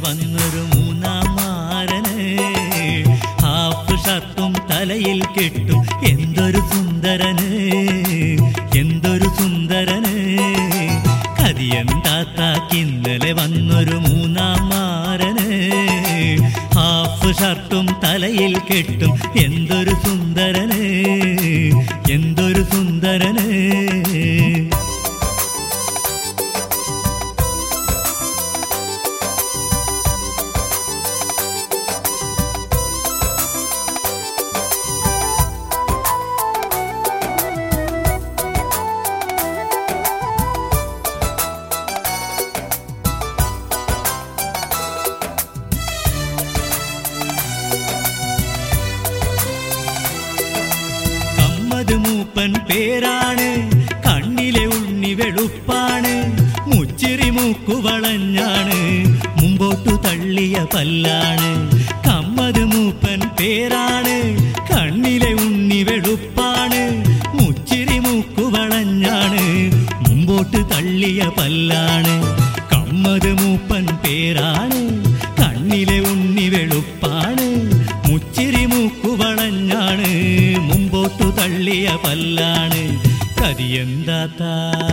വന്നൊരു മൂന്നാം മാരന് ഹാഫ് ഷർട്ടും തലയിൽ കെട്ടും എന്തൊരു സുന്ദരന് എന്തൊരു സുന്ദരന് കതിയന്താത്താക്കിന്നലെ വന്നൊരു മൂന്നാം മാരന് ഹാഫ് ഷർട്ടും തലയിൽ കെട്ടും എന്തൊരു സുന്ദരന് എന്തൊരു സുന്ദരന് കമ്മത് മൂപ്പൻ പേരാണ് കണ്ണിലെ ഉണ്ണി വെളുപ്പാണ് മുച്ചിരി മൂക്കു വളഞ്ഞാണ് മുമ്പോട്ടു തള്ളിയ പല്ലാണ് കമ്മത് മൂപ്പൻ പേരാണ് കണ്ണിലെ ഉണ്ണി വെളുപ്പാണ് മുച്ചിരി മൂക്കു വളഞ്ഞാണ് മുമ്പോട്ട് തള്ളിയ പല്ലാണ് കമ്മത് മൂപ്പൻ പേരാണ് കണ്ണിലെ ഉണ്ണി വെളുപ്പാണ് മുച്ചിരി മൂക്കു വളഞ്ഞാണ് മുമ്പോട്ടു തള്ളിയ പല്ലാണ് കതിയെന്താത്ത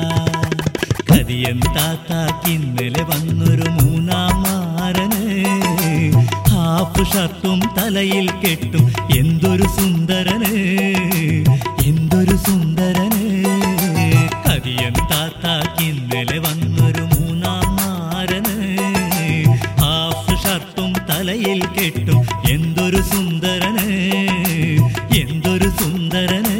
കതിയെന്താത്താക്കിന്നലെ വന്നൊരു മൂന്നാം മാരന് ഹാഫ് ഷർട്ടും തലയിൽ കെട്ടും എന്തൊരു സുന്ദരന് എന്തൊരു സുന്ദരന് കതിയെന്താത്താക്കിന്നലെ വന്നൊരു മൂന്നാം മാരന് ഹാഫ് ഷർട്ടും തലയിൽ കെട്ടും എന്തൊരു സുന്ദരന് എന്തൊരു സുന്ദരന്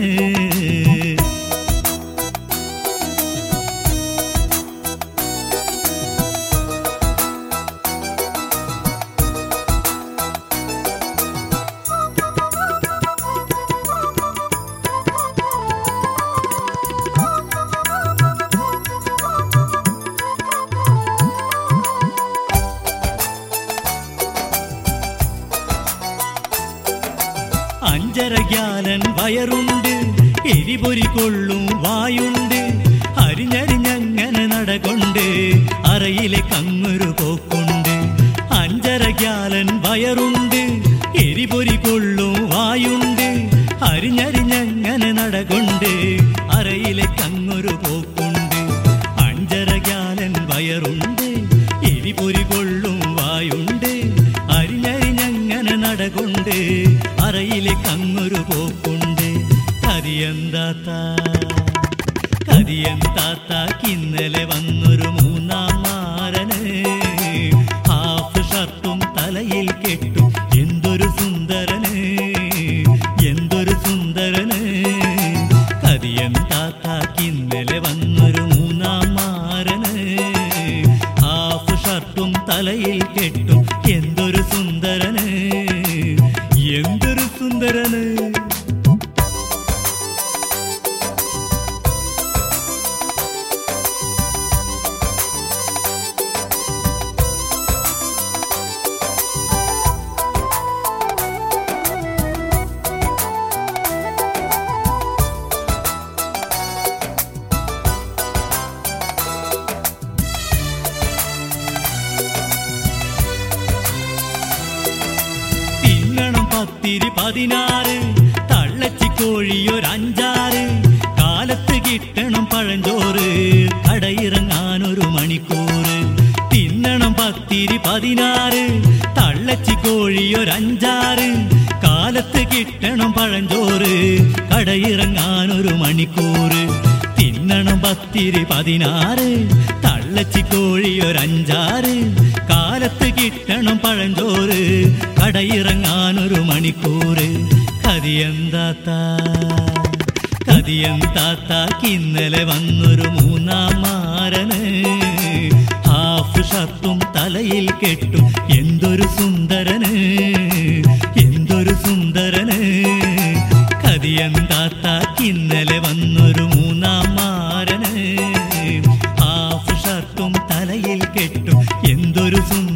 അഞ്ചര ഗ്യാലൻ വയറുണ്ട് എരിപൊരി കൊള്ളും വായുണ്ട് അരിഞ്ഞരിഞ്ഞങ്ങനെ നടകൊണ്ട് അറയിലെ കങ്ങൊരു പോക്കുണ്ട് അഞ്ചര ഗ്യാലൻ വയറുണ്ട് എരിപൊരി കൊള്ളും വായുണ്ട് അരിഞ്ഞരിഞ്ഞങ്ങനെ നടകൊണ്ട് അറയിലെ കങ്ങൊരു പോക്കുണ്ട് അഞ്ചര ഗ്യാലൻ വയറുണ്ട് എരിപൊരി കൊള്ളും വായുണ്ട് അരിഞ്ഞരിഞ്ഞങ്ങനെ നടകൊണ്ട് അറയിലെ കങ്ങൊരു പോക്കുണ്ട് കരിയന്താത്ത കരിയന്താത്താക്കിന്നലെ വന്നൊരു മൂന്നാം മാരന് ഹാഫ് ഷർട്ടും തലയിൽ കെട്ടും എന്തൊരു സുന്ദരന് എന്തൊരു സുന്ദരന് കരിയന്താത്താക്കിന്നലെ വന്നൊരു മൂന്നാം മാരന് ഹാഫ് ഷർട്ടും തലയിൽ കെട്ടും എന്തൊരു സുന്ദരന് എന്തൊരു സുന്ദരന് തിന്നണം പത്തിരി പതിനാറ് തള്ളച്ചി കോഴിയൊരഞ്ചാറ് കാലത്ത് കിട്ടണം പഴഞ്ചോറ് കടയിറങ്ങാനൊരു മണിക്കൂറ് തിന്നണം പത്തിരി പതിനാറ് തള്ളച്ചി കോഴിയൊരഞ്ചാറ് കാലത്ത് കിട്ടണം പഴഞ്ചോറ് കടയിറങ്ങാനൊരു മണിക്കൂറ് തിന്നണം പത്തിരി പതിനാറ് തള്ളച്ചി കോഴിയൊരഞ്ചാറ് കാലത്ത് കിട്ടണം പഴഞ്ചോറ് കടയിറങ്ങാനൊരു മണിക്കൂറ് കതിയെന്താത്ത കതിയെന്താത്താക്കിന്നലെ വന്നൊരു മൂന്നാം മാരന് ഹാഫ് ഷർട്ടും തലയിൽ കെട്ടും എന്തൊരു സുന്ദരന് എന്തൊരു സുന്ദരന് കതിയെന്താത്താക്കിന്നലെ വന്നൊരു മൂന്നാം മാരന് ഹാഫ് ഷർട്ടും തലയിൽ കെട്ടും എന്തൊരു സുന്ദരന്